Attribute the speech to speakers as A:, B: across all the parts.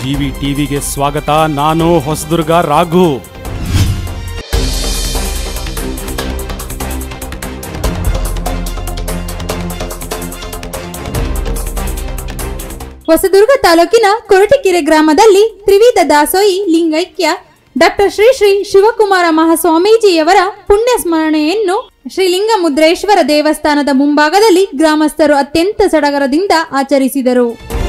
A: GV ಟಿವಿಗೆ ಸ್ವಾಗತ ನಾನು ಹೊಸದುರ್ಗ ರಾಘು
B: ಹೊಸದುರ್ಗ ತಾಲೂಕಿನ ಕೊರಟಗೆರೆ ಗ್ರಾಮದಲ್ಲಿ ತ್ರಿವಿಧ ದಾಸೋಹಿ ಲಿಂಗೈಕ್ಯ ಡಾಕ್ಟರ್ ಶ್ರೀ ಶ್ರೀ ಶಿವಕುಮಾರ ಮಹಾಸ್ವಾಮೀಜಿಯವರ ಪುಣ್ಯ ಸ್ಮರಣೆಯನ್ನು ಶ್ರೀಲಿಂಗ ಮುದ್ರೇಶ್ವರ ದೇವಸ್ಥಾನದ ಮುಂಭಾಗದಲ್ಲಿ ಗ್ರಾಮಸ್ಥರು ಅತ್ಯಂತ ಸಡಗರದಿಂದ ಆಚರಿಸಿದರು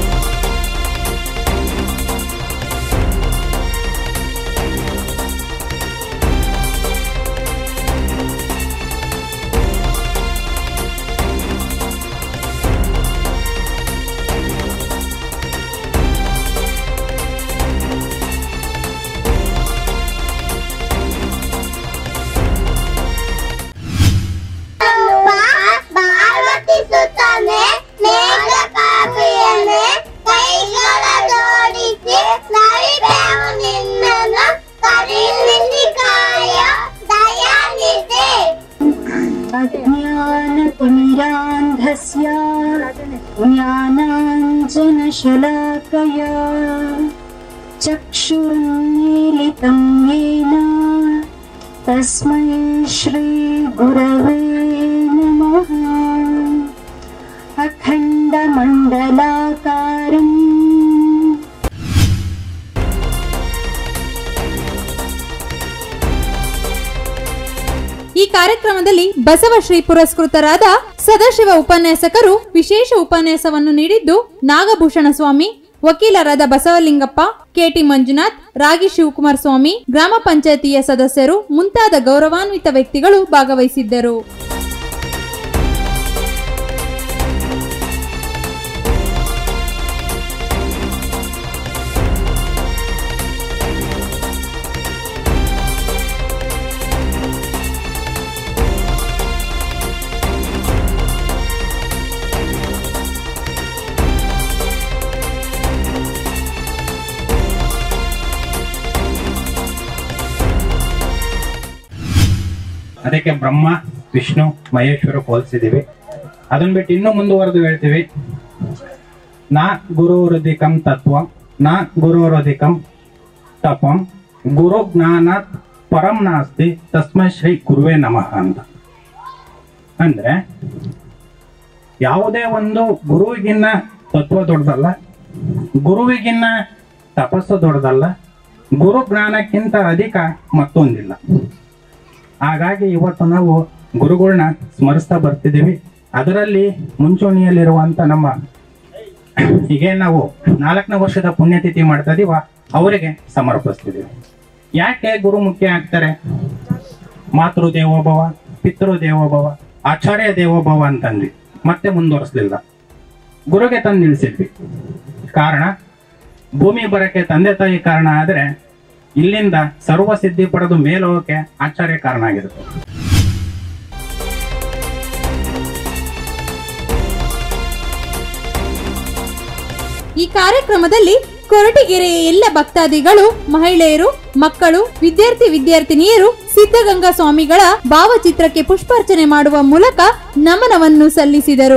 C: ಪಾರ್ವತಿ ಸುತ್ತಾನೆ ಮೇಘ ಕಾಪಿಯನೆ ಕೈಗಳ ಜೋಡಿಸಿ ನವಿಬೇವು ನಿನ್ನನ್ನು ಕರಿಲಿಸಿ ಕಾಯ ದಯಾನಿಧಿ
D: अज्ञानतिमिरान्धस्य ज्ञानाञ्जनशलाकया चक्षुरुन्मीलितं येन तस्मै श्रीगुरवे नमः अखण्डमण्डलाकारम्
B: ಈ ಕಾರ್ಯಕ್ರಮದಲ್ಲಿ ಬಸವಶ್ರೀ ಪುರಸ್ಕೃತರಾದ ಸದಾಶಿವ ಉಪನ್ಯಾಸಕರು ವಿಶೇಷ ಉಪನ್ಯಾಸವನ್ನು ನೀಡಿದ್ದು ನಾಗಭೂಷಣ ಸ್ವಾಮಿ ವಕೀಲರಾದ ಬಸವಲಿಂಗಪ್ಪ ಕೆಟಿ ಮಂಜುನಾಥ್ ರಾಗಿ ಶಿವಕುಮಾರ ಸ್ವಾಮಿ ಗ್ರಾಮ ಪಂಚಾಯತಿಯ ಸದಸ್ಯರು ಮುಂತಾದ ಗೌರವಾನ್ವಿತ ವ್ಯಕ್ತಿಗಳು ಭಾಗವಹಿಸಿದ್ದರು
E: ಅದಕ್ಕೆ ಬ್ರಹ್ಮ ವಿಷ್ಣು ಮಹೇಶ್ವರ ಹೋಲಿಸಿದೀವಿ ಅದನ್ನ ಬಿಟ್ಟು ಇನ್ನೂ ಮುಂದುವರೆದು ಹೇಳ್ತೀವಿ ನಾ ಗುರುರಧಿಕಂ ತತ್ವ ನಾ ಗುರುರಧಿಕಂ ತಪಂ ಗುರು ಜ್ಞಾನಾತ್ ಪರಂ ನಾಸ್ತಿ ತಸ್ಮೈ ಶ್ರೀ ಗುರುವೇ ನಮಃ ಅಂತ ಅಂದ್ರೆ ಯಾವುದೇ ಒಂದು ಗುರುವಿಗಿನ್ನ ತತ್ವ ದೊಡ್ಡದಲ್ಲ ಗುರುವಿಗಿನ್ನ ತಪಸ್ಸು ದೊಡ್ಡದಲ್ಲ ಗುರು ಜ್ಞಾನಕ್ಕಿಂತ ಅಧಿಕ ಮತ್ತೊಂದಿಲ್ಲ ಹಾಗಾಗಿ ಇವತ್ತು ನಾವು ಗುರುಗಳನ್ನ ಸ್ಮರಿಸ್ತಾ ಬರ್ತಿದ್ದೀವಿ ಅದರಲ್ಲಿ ಮುಂಚೂಣಿಯಲ್ಲಿರುವಂತ ನಮ್ಮ ಹೀಗೆ ನಾವು ನಾಲ್ಕನೇ ವರ್ಷದ ಪುಣ್ಯತಿಥಿ ಮಾಡ್ತಾ ಇದೀವ ಅವರಿಗೆ ಸಮರ್ಪಿಸ್ತಿದ್ದೀವಿ ಯಾಕೆ ಗುರು ಮುಖ್ಯ ಆಗ್ತಾರೆ ಮಾತೃ ದೇವೋಭವ ಪಿತೃ ದೇವೋಭವ ಆಚಾರ್ಯ ದೇವೋಭವ ಅಂತಂದ್ವಿ ಮತ್ತೆ ಮುಂದುವರಿಸ್ಲಿಲ್ಲ ಗುರುಗೆ ತಂದು ನಿಲ್ಸಿದ್ವಿ ಕಾರಣ ಭೂಮಿ ಬರಕ್ಕೆ ತಂದೆ ತಾಯಿ ಕಾರಣ ಆದ್ರೆ ಇಲ್ಲಿಂದ ಸರ್ವ ಸಿದ್ಧಿ ಪಡೆದು ಮೇಲೋಗಕ್ಕೆ ಆಚಾರ್ಯ ಕಾರಣ ಆಗಿರುತ್ತೆ
B: ಈ ಕಾರ್ಯಕ್ರಮದಲ್ಲಿ ಕೊರಟಗೆರೆಯ ಎಲ್ಲ ಭಕ್ತಾದಿಗಳು ಮಹಿಳೆಯರು ಮಕ್ಕಳು ವಿದ್ಯಾರ್ಥಿ ವಿದ್ಯಾರ್ಥಿನಿಯರು ಸಿದ್ಧಗಂಗಾ ಸ್ವಾಮಿಗಳ ಭಾವಚಿತ್ರಕ್ಕೆ ಪುಷ್ಪಾರ್ಚನೆ ಮಾಡುವ ಮೂಲಕ ನಮನವನ್ನು ಸಲ್ಲಿಸಿದರು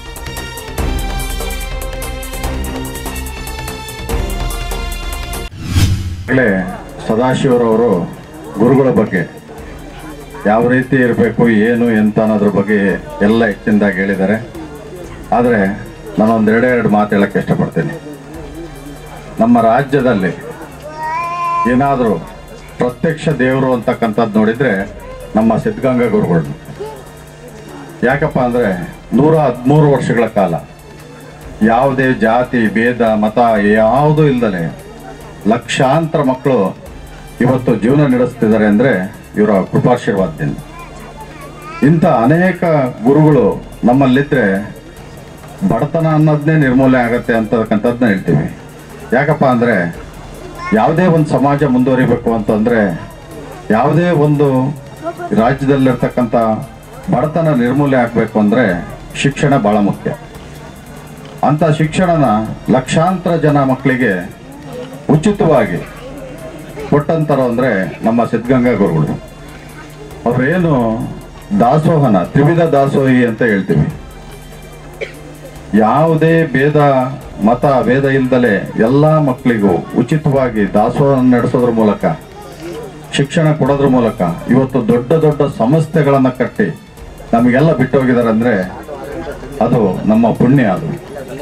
F: ಈಗಲೇ ಸದಾಶಿವರವರು ಗುರುಗಳ ಬಗ್ಗೆ ಯಾವ ರೀತಿ ಇರಬೇಕು ಏನು ಎಂತ ಅನ್ನೋದ್ರ ಬಗ್ಗೆ ಎಲ್ಲ ಹೆಚ್ಚಿನದಾಗಿ ಹೇಳಿದ್ದಾರೆ ಆದರೆ ನಾನೊಂದು ಎರಡೆರಡು ಮಾತು ಹೇಳಕ್ಕೆ ಇಷ್ಟಪಡ್ತೀನಿ ನಮ್ಮ ರಾಜ್ಯದಲ್ಲಿ ಏನಾದರೂ ಪ್ರತ್ಯಕ್ಷ ದೇವರು ಅಂತಕ್ಕಂಥದ್ದು ನೋಡಿದರೆ ನಮ್ಮ ಸಿದ್ಧಗಂಗಾ ಗುರುಗಳು ಯಾಕಪ್ಪ ಅಂದರೆ ನೂರ ಹದಿಮೂರು ವರ್ಷಗಳ ಕಾಲ ಯಾವುದೇ ಜಾತಿ ಭೇದ ಮತ ಯಾವುದೂ ಇಲ್ಲದೆ ಲಕ್ಷಾಂತರ ಮಕ್ಕಳು ಇವತ್ತು ಜೀವನ ನಡೆಸ್ತಿದ್ದಾರೆ ಅಂದರೆ ಇವರ ಕೃಪಾಶೀರ್ವಾದದಿಂದ ಇಂಥ ಅನೇಕ ಗುರುಗಳು ನಮ್ಮಲ್ಲಿದ್ದರೆ ಬಡತನ ಅನ್ನೋದನ್ನೇ ನಿರ್ಮೂಲನೆ ಆಗತ್ತೆ ಅಂತಕ್ಕಂಥದ್ದನ್ನ ಹೇಳ್ತೀವಿ ಯಾಕಪ್ಪ ಅಂದರೆ ಯಾವುದೇ ಒಂದು ಸಮಾಜ ಮುಂದುವರಿಬೇಕು ಅಂತಂದರೆ ಯಾವುದೇ ಒಂದು ರಾಜ್ಯದಲ್ಲಿರ್ತಕ್ಕಂಥ ಬಡತನ ನಿರ್ಮೂಲನೆ ಆಗಬೇಕು ಅಂದರೆ ಶಿಕ್ಷಣ ಭಾಳ ಮುಖ್ಯ ಅಂಥ ಶಿಕ್ಷಣನ ಲಕ್ಷಾಂತರ ಜನ ಮಕ್ಕಳಿಗೆ ಉಚಿತವಾಗಿ ಕೊಟ್ಟಂತಾರೋ ಅಂದರೆ ನಮ್ಮ ಸಿದ್ಧಗಂಗಾ ಗುರುಗಳು ಅವರೇನು ದಾಸೋಹನ ತ್ರಿವಿಧ ದಾಸೋಹಿ ಅಂತ ಹೇಳ್ತೀವಿ ಯಾವುದೇ ಭೇದ ಮತ ಭೇದ ಇಲ್ದಲೆ ಎಲ್ಲ ಮಕ್ಕಳಿಗೂ ಉಚಿತವಾಗಿ ದಾಸೋಹ ನಡೆಸೋದ್ರ ಮೂಲಕ ಶಿಕ್ಷಣ ಕೊಡೋದ್ರ ಮೂಲಕ ಇವತ್ತು ದೊಡ್ಡ ದೊಡ್ಡ ಸಂಸ್ಥೆಗಳನ್ನ ಕಟ್ಟಿ ನಮಗೆಲ್ಲ ಬಿಟ್ಟು ಹೋಗಿದ್ದಾರೆ ಅಂದ್ರೆ ಅದು ನಮ್ಮ ಪುಣ್ಯ ಅದು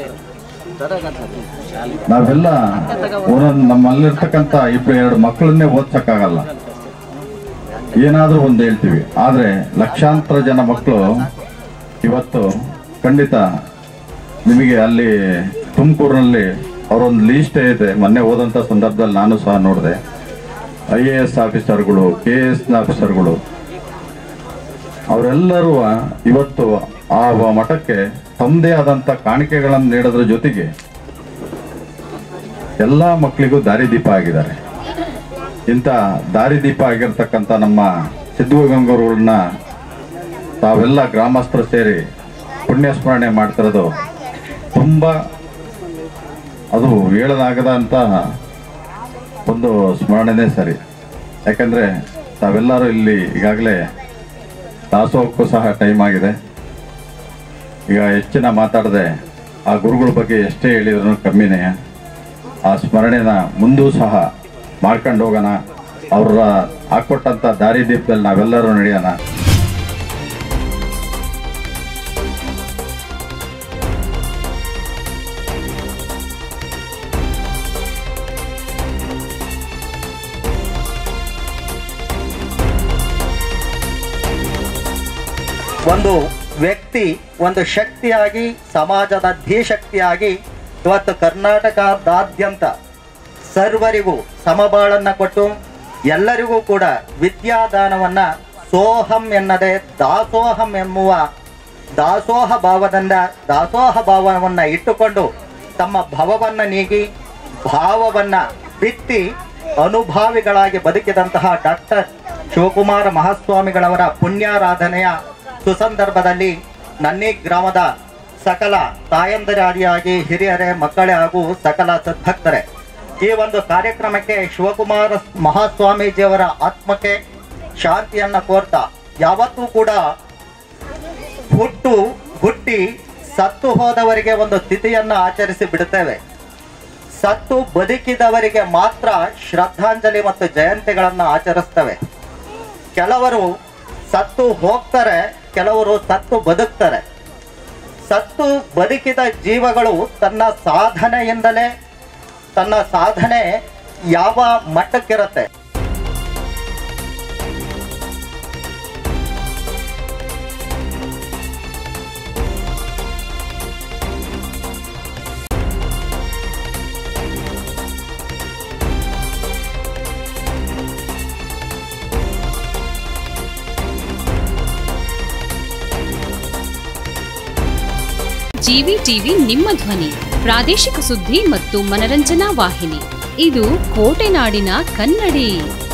F: ನಾವೆಲ್ಲ ಒಂದೊಂದು ನಮ್ಮಲ್ಲಿರ್ತಕ್ಕಂಥ ಇಬ್ರು ಎರಡು ಮಕ್ಕಳನ್ನೇ ಓದ್ಸಕ್ಕಾಗಲ್ಲ ಏನಾದ್ರೂ ಒಂದು ಹೇಳ್ತೀವಿ ಆದ್ರೆ ಲಕ್ಷಾಂತರ ಜನ ಮಕ್ಕಳು ಇವತ್ತು ಖಂಡಿತ ನಿಮಗೆ ಅಲ್ಲಿ ತುಮಕೂರಿನಲ್ಲಿ ಅವರೊಂದು ಲೀಸ್ಟ್ ಇದೆ ಮೊನ್ನೆ ಹೋದಂಥ ಸಂದರ್ಭದಲ್ಲಿ ನಾನು ಸಹ ನೋಡಿದೆ ಐ ಎ ಎಸ್ ಆಫೀಸರ್ಗಳು ಕೆ ಎಸ್ ಆಫೀಸರ್ಗಳು ಅವರೆಲ್ಲರೂ ಇವತ್ತು ಆ ವ- ಮಠಕ್ಕೆ ತಮ್ಮದೇ ಆದಂಥ ಕಾಣಿಕೆಗಳನ್ನು ನೀಡೋದ್ರ ಜೊತೆಗೆ ಎಲ್ಲ ಮಕ್ಕಳಿಗೂ ದಾರಿದೀಪ ಆಗಿದ್ದಾರೆ ಇಂಥ ದಾರಿದೀಪ ಆಗಿರ್ತಕ್ಕಂಥ ನಮ್ಮ ಸಿದ್ಧಗಂಗೂರುಗಳನ್ನ ತಾವೆಲ್ಲ ಗ್ರಾಮಸ್ಥರು ಸೇರಿ ಪುಣ್ಯ ಸ್ಮರಣೆ ಮಾಡ್ತಿರೋದು ತುಂಬ ಅದು ಹೇಳಲಾಗದಂತ ಒಂದು ಸ್ಮರಣೆನೇ ಸರಿ ಯಾಕಂದ್ರೆ ತಾವೆಲ್ಲರೂ ಇಲ್ಲಿ ಈಗಾಗಲೇ ದಾಸೋಹಕ್ಕೂ ಸಹ ಟೈಮ್ ಆಗಿದೆ ಈಗ ಹೆಚ್ಚಿನ ಮಾತಾಡದೆ ಆ ಗುರುಗಳ ಬಗ್ಗೆ ಎಷ್ಟೇ ಹೇಳಿದ್ರು ಕಮ್ಮಿನೇ ಆ ಸ್ಮರಣೆನ ಮುಂದೂ ಸಹ ಮಾಡ್ಕೊಂಡು ಹೋಗೋಣ ಅವ್ರ ಹಾಕೊಟ್ಟಂತ ದಾರಿದೀಪದಲ್ಲಿ ನಾವೆಲ್ಲರೂ ನಡೆಯೋಣ
G: ಒಂದು ವ್ಯಕ್ತಿ ಒಂದು ಶಕ್ತಿಯಾಗಿ ಸಮಾಜದ ಧೀಶಕ್ತಿಯಾಗಿ ಇವತ್ತು ಕರ್ನಾಟಕದಾದ್ಯಂತ ಸರ್ವರಿಗೂ ಸಮಬಾಳನ್ನ ಕೊಟ್ಟು ಎಲ್ಲರಿಗೂ ಕೂಡ ವಿದ್ಯಾದಾನವನ್ನ ಸೋಹಂ ಎನ್ನದೆ ದಾಸೋಹಂ ಎಂಬುವ ದಾಸೋಹ ಭಾವದಿಂದ ದಾಸೋಹ ಭಾವವನ್ನ ಇಟ್ಟುಕೊಂಡು ತಮ್ಮ ಭವವನ್ನ ನೀಗಿ ಭಾವವನ್ನ ಬಿತ್ತಿ ಅನುಭಾವಿಗಳಾಗಿ ಬದುಕಿದಂತಹ ಡಾಕ್ಟರ್ ಶಿವಕುಮಾರ ಮಹಾಸ್ವಾಮಿಗಳವರ ಪುಣ್ಯಾರಾಧನೆಯ ಸುಸಂದರ್ಭದಲ್ಲಿ ನನ್ನಿ ಗ್ರಾಮದ ಸಕಲ ತಾಯಂದಿರಾದಿಯಾಗಿ ಹಿರಿಯರೇ ಮಕ್ಕಳೇ ಹಾಗೂ ಸಕಲ ಸದ್ಭಕ್ತರೇ ಈ ಒಂದು ಕಾರ್ಯಕ್ರಮಕ್ಕೆ ಶಿವಕುಮಾರ ಮಹಾಸ್ವಾಮೀಜಿಯವರ ಆತ್ಮಕ್ಕೆ ಶಾಂತಿಯನ್ನ ಕೋರ್ತಾ ಯಾವತ್ತೂ ಕೂಡ ಹುಟ್ಟು ಹುಟ್ಟಿ ಸತ್ತು ಹೋದವರಿಗೆ ಒಂದು ತಿಥಿಯನ್ನ ಆಚರಿಸಿ ಬಿಡುತ್ತೇವೆ ಸತ್ತು ಬದುಕಿದವರಿಗೆ ಮಾತ್ರ ಶ್ರದ್ಧಾಂಜಲಿ ಮತ್ತು ಜಯಂತಿಗಳನ್ನ ಆಚರಿಸ್ತವೆ ಕೆಲವರು ಸತ್ತು ಹೋಗ್ತಾರೆ ಕೆಲವರು ಸತ್ತು ಬದುಕ್ತಾರೆ ಸತ್ತು ಬದುಕಿದ ಜೀವಗಳು ತನ್ನ ಸಾಧನೆಯಿಂದಲೇ ತನ್ನ ಸಾಧನೆ ಯಾವ ಮಟ್ಟಕ್ಕಿರುತ್ತೆ
H: ಜಿವಿ ಟಿವಿ ನಿಮ್ಮ ಧ್ವನಿ ಪ್ರಾದೇಶಿಕ ಸುದ್ದಿ ಮತ್ತು ಮನರಂಜನಾ ವಾಹಿನಿ ಇದು ಕೋಟೆನಾಡಿನ ಕನ್ನಡಿ